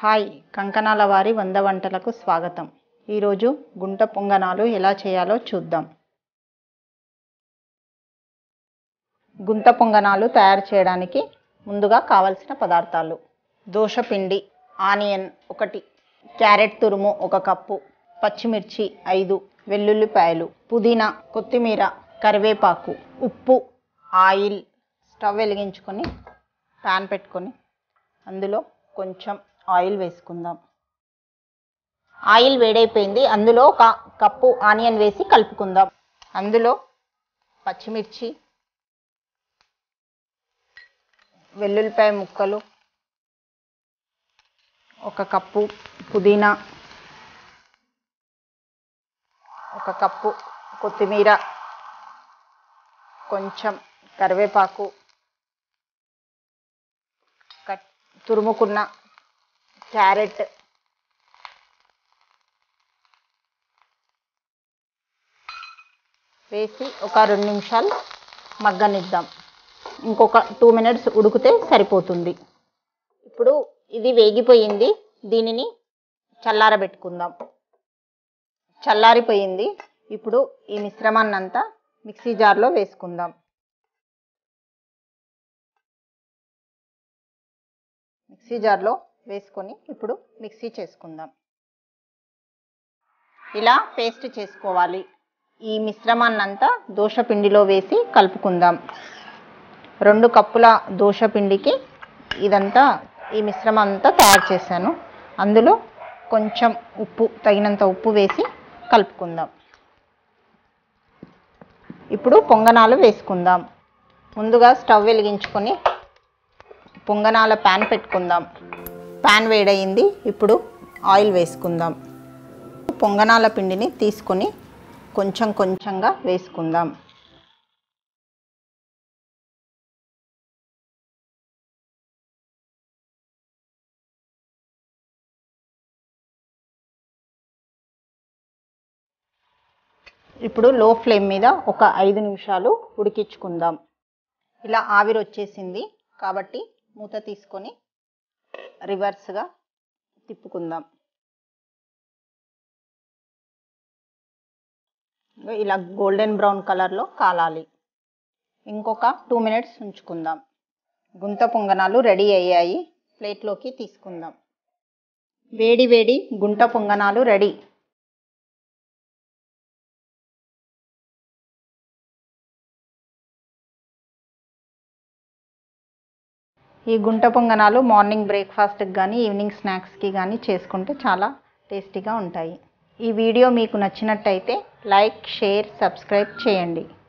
hi కంకణాల వారి వంద వంటలకు స్వాగతం ఈరోజు గుంట పొంగనాలు ఎలా చేయాలో చూద్దాం గుంట పొంగనాలు తయారు చేయడానికి ముందుగా కావలసిన పదార్థాలు దోసపిండి ఆనియన్ ఒకటి క్యారెట్ తురుము ఒక కప్పు పచ్చిమిర్చి ఐదు వెల్లుల్లిపాయలు పుదీనా కొత్తిమీర కరివేపాకు ఉప్పు ఆయిల్ స్టవ్ వెలిగించుకొని ప్యాన్ పెట్టుకొని అందులో కొంచెం ఆయిల్ వేసుకుందాం ఆయిల్ వేడైపోయింది అందులో ఒక కప్పు ఆనియన్ వేసి కలుపుకుందాం అందులో పచ్చిమిర్చి వెల్లుల్లిపాయ ముక్కలు ఒక కప్పు పుదీనా ఒక కప్పు కొత్తిమీర కొంచెం కరివేపాకు కట్ తురుముకున్న క్యారెట్ వేసి ఒక రెండు నిమిషాలు మగ్గనిద్దాం ఇంకొక టూ మినిట్స్ ఉడికితే సరిపోతుంది ఇప్పుడు ఇది వేగిపోయింది దీనిని చల్లారబెట్టుకుందాం చల్లారిపోయింది ఇప్పుడు ఈ మిశ్రమాన్ని అంతా మిక్సీ జార్లో వేసుకుందాం మిక్సీ జార్లో వేసుకొని ఇప్పుడు మిక్సీ చేసుకుందాం ఇలా పేస్ట్ చేసుకోవాలి ఈ మిశ్రమాన్నంతా దోశపిండిలో వేసి కలుపుకుందాం రెండు కప్పుల దోశపిండికి ఇదంతా ఈ మిశ్రమం అంతా తయారు చేశాను అందులో కొంచెం ఉప్పు తగినంత ఉప్పు వేసి కలుపుకుందాం ఇప్పుడు పొంగనాలు వేసుకుందాం ముందుగా స్టవ్ వెలిగించుకొని పొంగనాల ప్యాన్ పెట్టుకుందాం ప్యాన్ వేడయింది ఇప్పుడు ఆయిల్ వేసుకుందాం పొంగనాల పిండిని తీసుకొని కొంచెం కొంచెంగా వేసుకుందాం ఇప్పుడు లో ఫ్లేమ్ మీద ఒక ఐదు నిమిషాలు ఉడికించుకుందాం ఇలా ఆవిరి వచ్చేసింది కాబట్టి మూత తీసుకొని రివర్స్గా తిప్పుకుందాం ఇలా గోల్డెన్ బ్రౌన్ కలర్లో కాలాలి ఇంకొక టూ మినిట్స్ ఉంచుకుందాం గుంత పొంగనాలు రెడీ అయ్యాయి ప్లేట్లోకి తీసుకుందాం వేడి వేడి గుంట పొంగనాలు రెడీ ఈ గుంట పొంగనాలు మార్నింగ్ బ్రేక్ఫాస్ట్కి కానీ ఈవినింగ్ స్నాక్స్కి కానీ చేసుకుంటే చాలా టేస్టీగా ఉంటాయి ఈ వీడియో మీకు నచ్చినట్టయితే లైక్ షేర్ సబ్స్క్రైబ్ చేయండి